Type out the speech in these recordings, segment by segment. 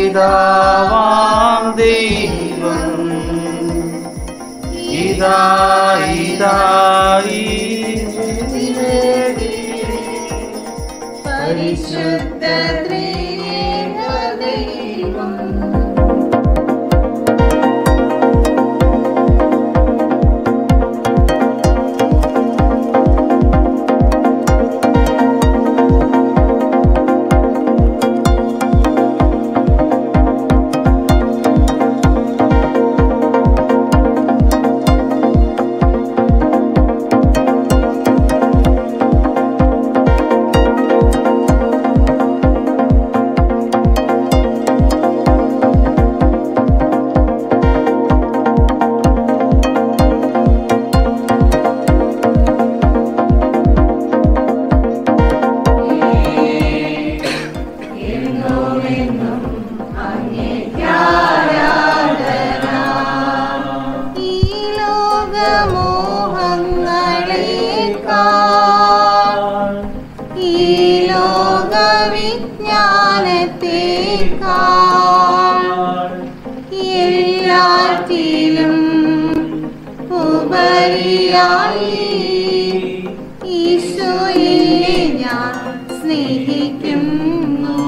പിതാവാം ദൈവം ഇതാ ഇതാ ഈ പരിശുദ്ധ ത്രിയേക ദൈവം ഈ ലോകമോഹങ്ങളേക്കാൾ ഈ ലോകവിജ്ഞാനത്തേക്കാൾ എല്ലാറ്റിലും ഉപരിയായി ഈശോയെ ഞാൻ സ്നേഹിക്കുന്നു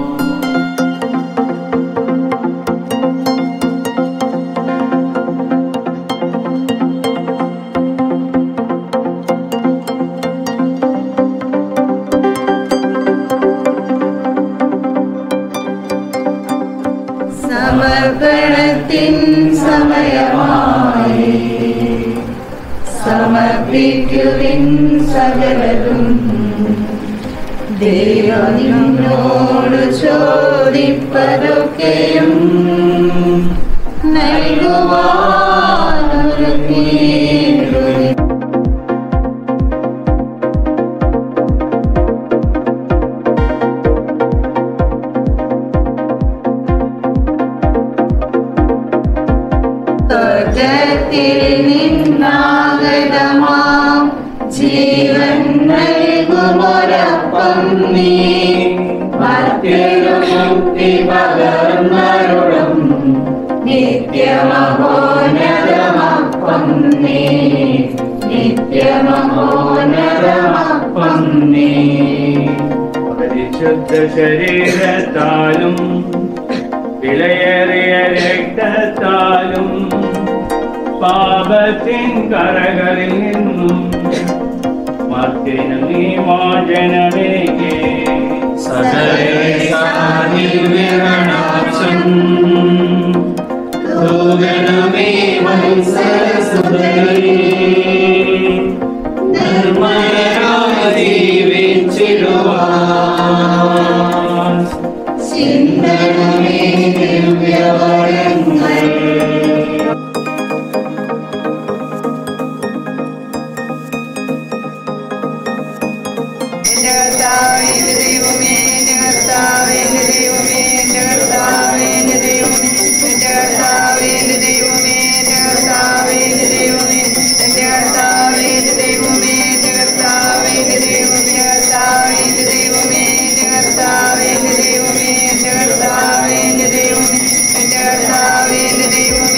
സമർപ്പണത്തിൻ സമയമായി സമർപ്പിക്കുവിൻ സകലതും ദൈവം നിന്നോട് ചോദിപ്പതൊക്കെയും നൽകുവാനൊരുങ്ങിയിടുവിൻ സ്വർഗത്തിൽ നിന്നാഗതമാം ജീവൻ നൽകുമൊരപ്പം നീ മറ്റൊരുമുക്തി പകർന്നരുളും നിത്യമഹോന്നതമപ്പം നീ നിത്യമഹോന്നതമപ്പം നീ പരിശുദ്ധ ശരീരത്താലും വിലയേറിയ രക്തത്താലും പാപത്തിൻ കറകളിൽ നിന്നും മത്തിനു നീ മോചനമേകേ സകലേശാനിർവിരണാക്ഷം തൂകണമേ വത്സരസുതരേ നിർമ്മലരായി ജീവിച്ചിടുവാൻ ചിന്തനമേ ദിവ്യവരങ്ങൾ എന്റെ കർത്താവേ എന്റെ ദൈവമേ എന്റെ കർത്താവേ എന്റെ ദൈവമേ എന്റെ കർത്താവേ എന്റെ ദൈവമേ എന്റെ കർത്താവേ എന്റെ ദൈവമേ എന്റെ കർത്താവേ എന്റെ ദൈവമേ എന്റെ കർത്താവേ എന്റെ ദൈവമേ എന്റെ കർത്താവേ എന്റെ ദൈവമേ കർത്താവേ എന്റെ ദൈവമേ എന്റെ കർത്താവേ എന്റെ ദൈവമേ എന്റെ കർത്താവേ എന്റെ ദൈവമേ എന്റെ കർത്താവേ എന്റെ ദൈവമേ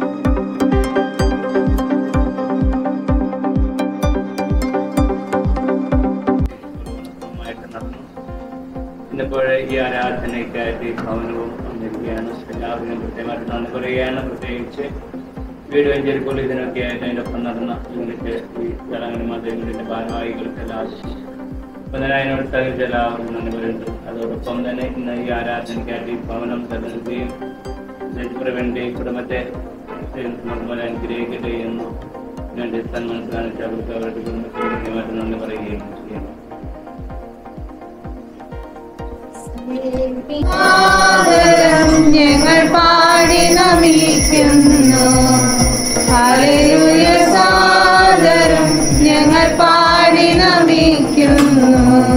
ആയിട്ട് നടന്നു ഇന്നിപ്പോൾ ഈ ആരാധനയ്ക്കായിട്ട് ഈ ഭവനവും വന്നിരിക്കുകയാണ് എല്ലാവരും കൃത്യമായിട്ട് നന്ദി പറയുകയാണ് പ്രത്യേകിച്ച് വീഡിയോ എഞ്ചരിപ്പോൾ ഇതിനൊക്കെ ആയിട്ട് അതിൻ്റെ ഒപ്പം നടന്ന യൂണിറ്റ് ഈ ചടങ്ങിന് മാധ്യമങ്ങളുടെ ഭാരവാഹികൾക്ക് എല്ലാവർക്കും ബുധനായനോട് സഹിച്ച എല്ലാവർക്കും നന്ദി പറയുന്നുണ്ട് അതോടൊപ്പം തന്നെ ഇന്ന് ഈ ആരാധനയ്ക്കായിട്ട് ഈ ഭവനം തെരഞ്ഞെടുക്കുകയും പ്രവീണിന്റെ കുടുംബത്തെ പോലെ അനുഗ്രഹിക്കട്ടെ എന്നും വേണ്ടി സന്മനസ് കാണിച്ച അവർക്ക് അവരുടെ കുടുംബത്തിന് കൃത്യമായിട്ട് നന്ദി പറയുകയും ചെയ്യുന്നു ആദരം ഞങ്ങൾ പാടി നമിക്കുന്നു ഹല്ലേലൂയ സാദരം ഞങ്ങൾ പാടി നമിക്കുന്നു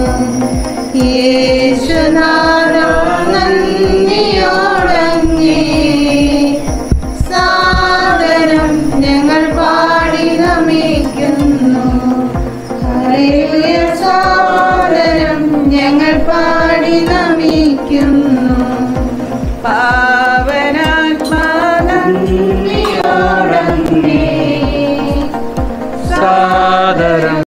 യേശുനാഥം നന്ദിയോടങ്ങേ സാദരം ഞങ്ങൾ പാടി നമിക്കുന്നു ഹല്ലേലൂയ സാദരം ഞങ്ങൾ പാടി നമിക്കുന്നു പാവനാത്മാനന്ദിയോടങ്ങേ സാദരം